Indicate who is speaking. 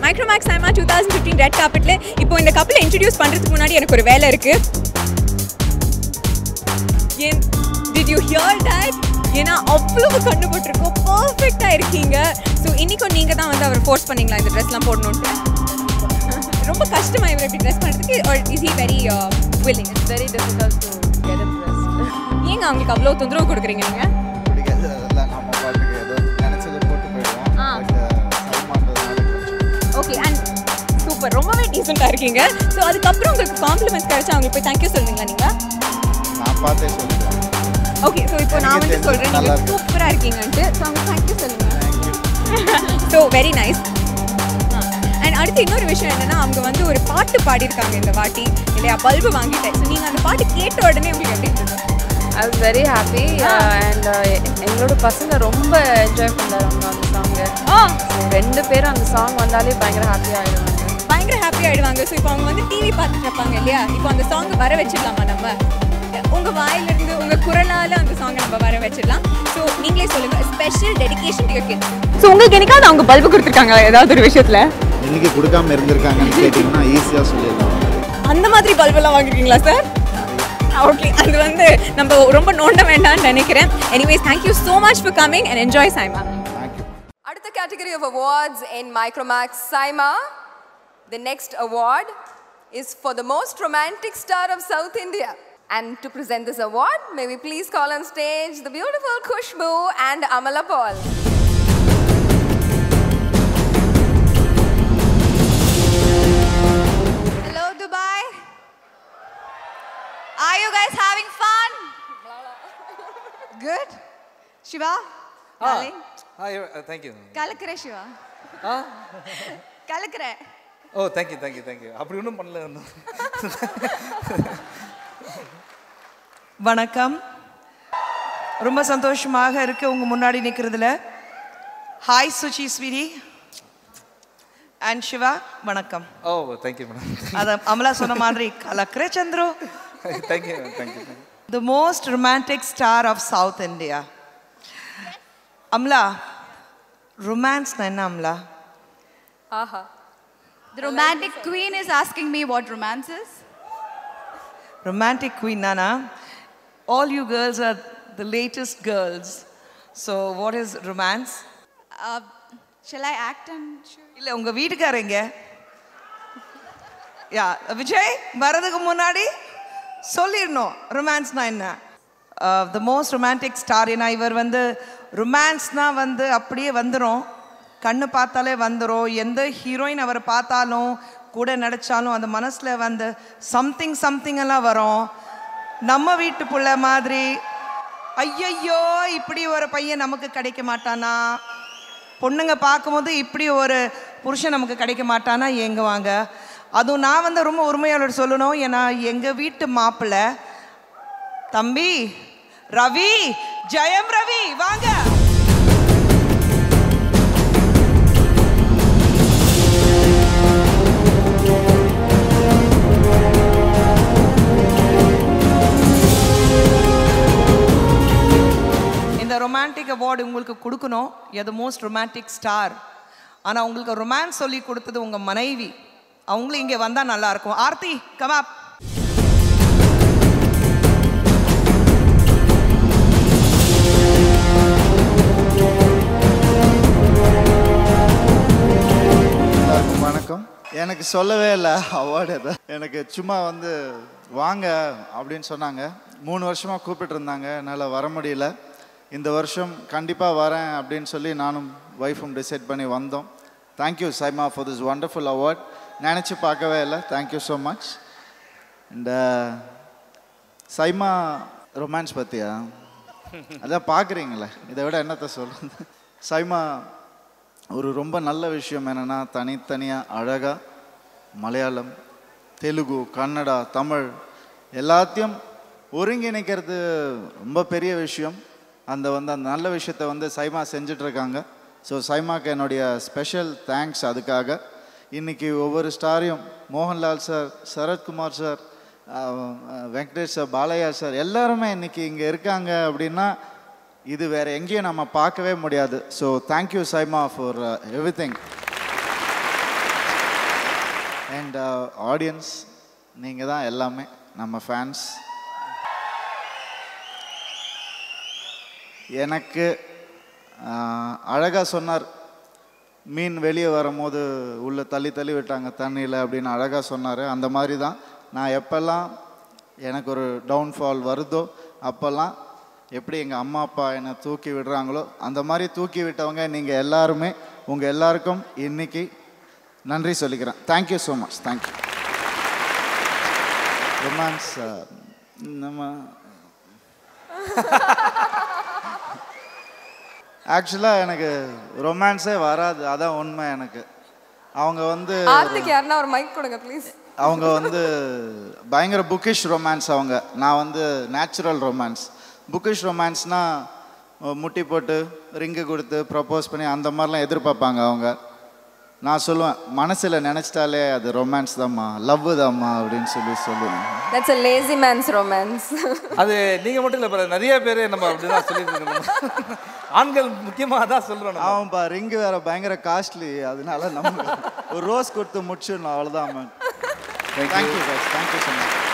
Speaker 1: Micromax SIIMA two thousand fifteen red கார்பெட்டில் இப்போ இந்த கப்பலை இன்ட்ரடியூஸ் பண்ணுறதுக்கு முன்னாடி எனக்கு ஒரு வேலை இருக்குது ஏன் டிட் யூ ஹியர் தட் ஏன்னா அவ்வளவு கண்ணு போட்டிருக்கோம் பர்ஃபெக்டாக இருக்கீங்க ஸோ இன்றைக்கும் நீங்கள் தான் வந்து அவர் ஃபோர்ஸ் பண்ணீங்களா இந்த ட்ரெஸ்லாம் போடணுன்ட்டு ரொம்ப கஷ்டமா இவர் இப்படி ட்ரெஸ் பண்ணுறதுக்கு is he very willing
Speaker 2: It's very difficult to get him dressed.
Speaker 1: ஏங்க அவங்களுக்கு அவ்வளோ தொந்தரவு கொடுக்குறீங்க நீங்கள்
Speaker 3: பிடிக்காது அதெல்லாம் நம்ம பாட்டுக்கு ஏதோ நினச்சதை போட்டு போயிடுவோம்
Speaker 1: ஆ.
Speaker 3: பட் சல்மான்றதுனால கொஞ்சம்
Speaker 1: ஓகே அண்ட் சூப்பர் ரொம்பவே டீசெண்டாக இருக்கீங்க ஸோ அதுக்கப்புறம் உங்களுக்கு காம்ப்ளிமெண்ட்ஸ் கிடைச்சா அவங்களுக்கு போய் தேங்க்யூ சொல்லுவீங்களா நீங்கள்
Speaker 3: நான் பார்த்தே சொல்லிடுவேன்
Speaker 1: ஓகே ஸோ இப்போ நான் வந்து
Speaker 3: எனக்கு
Speaker 1: சொல்கிறேன்
Speaker 3: நல்லா
Speaker 1: நீங்கள்
Speaker 3: இருக்கு.
Speaker 1: சூப்பராக இருக்கீங்கன்ட்டு ஸோ அவங்க தேங்க்யூ சொல்லுங்கள்
Speaker 3: thank you
Speaker 1: so very nice and அடுத்து இன்னொரு விஷயம் என்னன்னா அவங்க வந்து ஒரு பாட்டு பாடியிருக்காங்க இந்த வாட்டி இல்லையா பல்பு வாங்கிட்டேன் ஸோ நீங்கள் அந்த பாட்டு கேட்ட உடனே உங்களுக்கு எப்படி இருந்தது
Speaker 2: I was very happy and எங்களோட பசங்க ரொம்ப என்ஜாய் பண்ணாங்க அந்த சாங்கை
Speaker 1: ஆ
Speaker 2: ரெண்டு பேரும் அந்த சாங் வந்தாலே பயங்கர ஹாப்பி ஆயிடுவாங்க
Speaker 1: பயங்கர ஹாப்பி ஆயிடுவாங்க ஸோ இப்போ அவங்க வந்து டிவி பார்த்துட்டு இருப்பாங்க இல்லையா இப்போ அந்த சாங் வர வச்சிடலாமா நம்ம உங்க வாயிலிருந்து உங்க குரலால அந்த சாங்கை நம்ம வர வச்சிடலாம் ஸோ நீங்களே சொல்லுங்க special dedication to kid so உங்களுக்கு என்னைக்காவது அவங்க பல்பு கொடுத்துருக்காங்க ஏதாவது ஒரு விஷயத்துல
Speaker 3: இன்னைக்கு கொடுக்காம இருந்திருக்காங்கன்னு கேட்டிங்கன்னா ஈஸியாக சொல்லிடலாம்
Speaker 1: அந்த மாதிரி பல்பெல்லாம் வாங்கிருக்கீங்களா சார் ஓகே அது வந்து நம்ம ரொம்ப நோண்ட வேண்டாம்னு நினைக்கிறேன் anyways thank you so much for coming and enjoy SIIMA
Speaker 3: thank you
Speaker 4: அடுத்த category of awards in Micromax Saima. The next award is for the most romantic star of South India. And to present this award, may we please call on stage the beautiful Kushbu and Amala Paul.
Speaker 5: Hello, Dubai. Are you guys having fun? Good. Shiva, darling.
Speaker 6: Hi, uh, thank you.
Speaker 5: கலக்குற சிவா கலக்குற
Speaker 6: oh thank you thank you thank you அப்படி ஒன்றும் பண்ணல ஒன்றும்
Speaker 7: வணக்கம் ரொம்ப சந்தோஷமாக இருக்கு உங்க முன்னாடி நிற்கிறதுல ஹாய் சுச்சி ஸ்வீரி அண்ட் சிவா வணக்கம்
Speaker 6: ஓ தேங்க்யூ மேடம்
Speaker 7: அத அமலா சொன்ன மாதிரி கலக்கிற Chandru
Speaker 6: thank you thank you
Speaker 7: the most romantic star of south India Amala ரொமான்ஸ்னா என்ன Amala
Speaker 4: Aha.
Speaker 5: The romantic queen is asking me what romance is.
Speaker 7: romantic queen nana all you girls are the latest girls so what is romance
Speaker 5: Uh, shall I act and show?
Speaker 7: இல்ல உங்க வீட்டுக்காரங்க யா விஜய் வரதுக்கு முன்னாடி சொல்லிடணும் ரொமான்ஸ்னா என்ன த most romantic star ஏன்னா இவர் வந்து ரொமான்ஸ்னா வந்து அப்படியே வந்துடும் கண்ணு பார்த்தாலே வந்துடும் எந்த ஹீரோயின் அவரை பார்த்தாலும் கூட நடிச்சாலும் அந்த மனசில் வந்து சம்திங் சம்திங் எல்லாம் வரும் நம்ம வீட்டு புள்ள மாதிரி ஐயையோ இப்படி ஒரு பையன் நமக்கு கிடைக்க மாட்டானா பொண்ணுங்க பார்க்கும்போது இப்படி ஒரு புருஷன் நமக்கு கிடைக்க மாட்டானா ஏங்குவாங்க அதுவும் நான் வந்து ரொம்ப உரிமையாளர் சொல்லணும் ஏன்னா எங்கள் வீட்டு மாப்பிள்ளை தம்பி ரவி ஜெயம் ரவி வாங்க இந்த ரொமான்டிக் அவார்டு உங்களுக்கு கொடுக்கணும் எது மோஸ்ட் ரொமான்டிக் ஸ்டார் ஆனால் உங்களுக்கு ரொமான்ஸ் சொல்லி கொடுத்தது உங்கள் மனைவி அவங்களும் இங்கே வந்தால் நல்லா இருக்கும் ஆர்த்தி கமாப்
Speaker 3: எல்லாருக்கும் வணக்கம் எனக்கு சொல்லவே இல்லை அவார்டு எதை எனக்கு சும்மா வந்து வாங்க அப்படின்னு சொன்னாங்க மூணு வருஷமாக கூப்பிட்டு இருந்தாங்க என்னால் வர முடியல இந்த வருஷம் கண்டிப்பாக வரேன் அப்படின்னு சொல்லி நானும் ஒய்ஃபும் டிசைட் பண்ணி வந்தோம் thank you SIIMA for this wonderful award நினச்சி பார்க்கவே இல்லை தேங்க்யூ ஸோ மச் இந்த சைமா ரொமான்ஸ் பற்றியா அதான் பார்க்குறீங்களே இதை விட என்னத்தை சொல்லுது சைமா ஒரு ரொம்ப நல்ல விஷயம் என்னென்னா தனித்தனியாக அழகாக மலையாளம் தெலுங்கு கன்னடா தமிழ் எல்லாத்தையும் ஒருங்கிணைக்கிறது ரொம்ப பெரிய விஷயம் அந்த வந்து அந்த நல்ல விஷயத்தை வந்து சைமா செஞ்சிட்ருக்காங்க ஸோ சைமாக்கு என்னுடைய ஸ்பெஷல் தேங்க்ஸ் அதுக்காக இன்றைக்கி ஒவ்வொரு ஸ்டாரையும் Mohanlal sir Sarathkumar sir uh, uh, Venkatesh sir Balayya sir எல்லாருமே இன்றைக்கி இங்கே இருக்காங்க அப்படின்னா இது வேறு எங்கேயும் நம்ம பார்க்கவே முடியாது so thank you SIIMA for everything and audience நீங்கள் தான் எல்லாமே நம்ம ஃபேன்ஸ் எனக்கு அழகாக சொன்னார் மீன் வெளியே வரும்போது உள்ளே தள்ளி தள்ளி விட்டாங்க தண்ணியில் அப்படின்னு அழகாக சொன்னார் அந்த மாதிரி தான் நான் எப்போல்லாம் எனக்கு ஒரு டவுன்ஃபால் வருதோ அப்போல்லாம் எப்படி எங்கள் அம்மா அப்பா என்னை தூக்கி விடுறாங்களோ அந்த மாதிரி தூக்கி விட்டவங்க நீங்கள் எல்லாருமே உங்கள் எல்லாருக்கும் இன்னைக்கு நன்றி சொல்லிக்கிறேன் thank you so much thank you romance நம்ம ஆக்சுவலாக எனக்கு ரொமான்ஸே வராது அதான் உண்மை எனக்கு அவங்க வந்து
Speaker 4: ஆர்த்திக்கு யாருன்னா ஒரு மைக் கொடுங்க ப்ளீஸ்
Speaker 3: அவங்க வந்து பயங்கர புக்கிஷ் ரொமான்ஸ் அவங்க நான் வந்து நேச்சுரல் ரொமான்ஸ் புக்கிஷ் ரொமான்ஸ்னால் முட்டி போட்டு ரிங்கு கொடுத்து ப்ரப்போஸ் பண்ணி அந்த மாதிரிலாம் எதிர்பார்ப்பாங்க அவங்க நான் சொல்லுவேன் மனசில் நினச்சிட்டாலே அது ரொமான்ஸ் தாம்மா லவ் தாம்மா அப்படின்னு சொல்லி சொல்லுவேன்
Speaker 4: that's a lazy man's romance
Speaker 6: அது நீங்கள் மட்டும் இல்லை brother. நிறைய பேர் நம்ம அப்படி தான் சொல்லிட்டு இருக்கோம் ஆண்கள் முக்கியமாக தான் சொல்கிறோம் நம்ம
Speaker 3: அவன்பா ரிங்கு வேற பயங்கர காஸ்ட்லி அதனால நம்ம ஒரு ரோஸ் கொடுத்து முடிச்சிடணும் அவ்வளோதான் ma'am thank you thank you so much